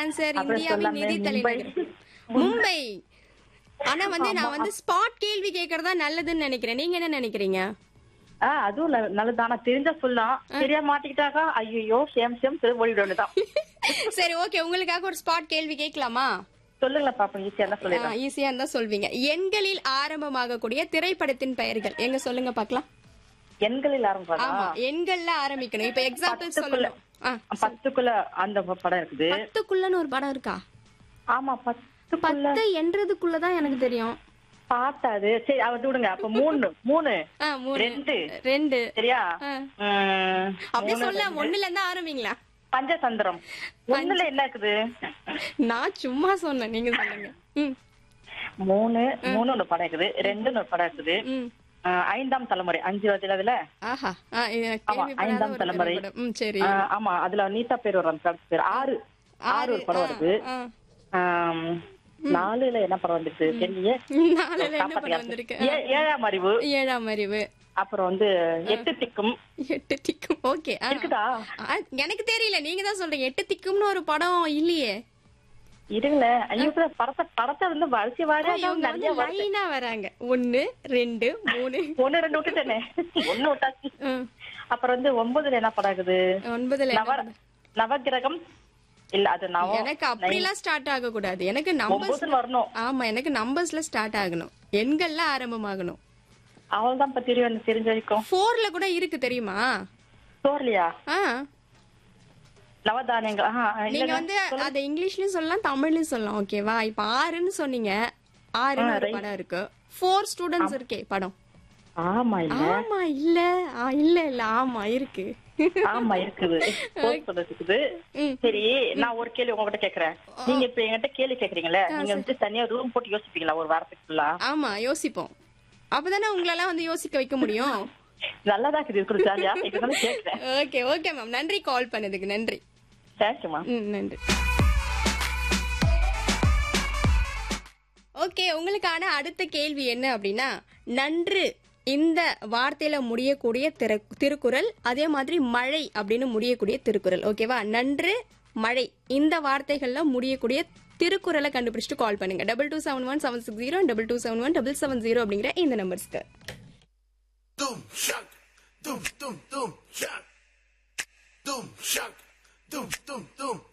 Answer அப்புறம் இந்தியாவின் சொல்லாமே நிதி மும்பை. தலைநகர் மும்பை ஆனா வந்து நான் வந்து ஸ்பாட் கேள்வி கேக்குறதா நல்லதுன்னு நினைக்கிறேன் நீங்க என்ன நினைக்கிறீங்க ஆ அதுவும் நல்ல- நல்லது ஆனா தெரிஞ்சா சொல்லலாம் சரியா மாட்டிக்கிட்டாக்கா ஐயோ சேம் சேம் சொல்லி ஓடிவிட வேண்டியதான் சரி ஓகே உங்களுக்காக ஒரு ஸ்பாட் கேள்வி கேட்கலாமா சொல்லுங்களேன் பாப்போம் ஈஸியா தான் சொல்லிடுறேன் ஈஸியா இருந்தா சொல்வீங்க எண்களில் ஆரம்பமாகக்கூடிய திரைப்படத்தின் பெயர்கள் எங்க சொல்லுங்க பார்க்கலாம் எண்களில் ஆரம்பிப்பாரா ஆமா எண்கள்ல ஆரம்பிக்கணும் இப்ப எக்ஸாம்பிள் சொல்லணும் ஆ, பத்துக்குள்ள அந்த படம் இருக்குது பத்துக்குள்ளன்னு ஒரு படம் இருக்கா ஆமா பத்துக்குள்ள பத்து என்றதுக்குள்ளதான் எனக்கு தெரியும் பார்த்தாது சரி அவ விடுங்க அப்ப மூணு மூணு ஆ, மூணு ரெண்டு ரெண்டு சரியா ஆ. உம், அப்படியே சொல்ல ஒண்ணுல இருந்து ஆரம்பிங்களா பஞ்சதந்திரம் ஒண்ணுல என்ன இருக்குது நான் சும்மா சொன்னேன் நீங்க சொல்லுங்க ம் மூணு மூணு ஒரு படம் இருக்குது ரெண்டுன்னு ஒரு படம் இருக்குது ம் ஆ, ஐந்தாம் தலைமுறை அஞ்சு வருதுல அதுல ஆஹா ஆ, இது எனக்கு ஆமா, கேள்விப்படாத ஐந்தாம் ஒரு தலைமுறை. திரைப்படம். ம் சரி ஆ, ஆமா அதுல நீதா பேர் வரும் அந்த படத்து பேர் ஆறு ஆறு ஒரு படம் வருது ஆ. ஆம், நாலுல என்ன படம் வந்துச்சு தெரியலையே நாலுல என்ன படம் வந்திருக்கு ஏ- ஏழாம் அறிவு ஏழாம் அறிவு அப்புறம் வந்து எட்டு திக்கும் எட்டு திக்கும் ஓகே இருக்குதா எனக்கு தெரியல நீங்க தான் சொல்றீங்க எட்டு திக்கும்னு ஒரு படம் இல்லையே இருங்களேன் ஐயோ இப்ப படத்தை படத்தை வந்து வரிசை வாரியா தான் இவங்க நிறைய வந்து லைனா வராங்க ஒன்னு ரெண்டு மூணு ஒண்ணு ரெண்டு விட்டுட்டேனே ஒண்ணு விட்டாச்சு ம். அப்புறம் வந்து ஒன்பதுல என்ன படம் இருக்குது ஒன்பதுல என்ன நவ நவகிரகம் இல்ல அது நவ எனக்கு அப்படிலாம் ஸ்டார்ட் ஆக கூடாது எனக்கு நம்பர்ஸ் ஒன்பதுன்னு வரணும் ஆமா எனக்கு நம்பர்ஸ்ல ஸ்டார்ட் ஆகணும் எண்கள்ல ஆரம்பமாகணும் அவள்தான் இப்ப தெரியும் எனக்கு தெரிஞ்ச வரைக்கும் ஃபோர்ல கூட இருக்கு தெரியுமா சோர்லியா ஆ நவதானியங்கள் ஆஹா, நீங்க இல்லைங்க. வந்து அத இங்கிலீஷ்லயும் சொல்லலாம் தமிழ்லயும் சொல்லலாம் ஓகேவா இப்ப ஆறுன்னு சொன்னீங்க ஆறுன்னு ஒரு படம் இருக்கு ஃபோர் ஸ்டூடெண்ட்ஸ் இருக்கே படம் ஆமா இல்ல ஆமா இல்ல ஆ, இல்ல இல்ல ஆமா இருக்கு ஆமா இருக்குது போஸ்ட் சொல்றது இருக்குது ம். சரி நான் ஒரு கேள்வி உங்ககிட்ட கேக்குறேன் நீங்க இப்ப என்கிட்ட கேள்வி கேக்குறீங்கல்ல நீங்க வந்து தனியா ரூம் போட்டு யோசிப்பீங்களா ஒரு வாரத்துக்கு ஃபுல்லா ஆமா யோசிப்போம் அப்பதானே உங்களெல்லாம் வந்து யோசிக்க வைக்க முடியும் நல்லாதான் இருக்குது இருக்குது ஜாலியா இதுதான் கேக்குறேன் ஓகே ஓகே மேம் நன்றி கால் பண்ணதுக்கு நன்றி தேங்க்யூமா ம் நன்றி ஓகே உங்களுக்கான அடுத்த கேள்வி என்ன அப்படின்னா நன்று இந்த வார்த்தையில முடியக்கூடிய திரு- திருக்குறள் அதே மாதிரி மழை அப்படின்னு முடியக்கூடிய திருக்குறள் ஓகேவா நன்று மழை இந்த வார்த்தைகள்ல முடியக்கூடிய திருக்குறளை கண்டுபிடிச்சிட்டு கால் பண்ணுங்க double two seven one seven six zero double two seven one double seven zero அப்படிங்கிற இந்த நம்பர்ஸ்க்கு Doom shock, doom doom doom shock, doom shock, doom doom doom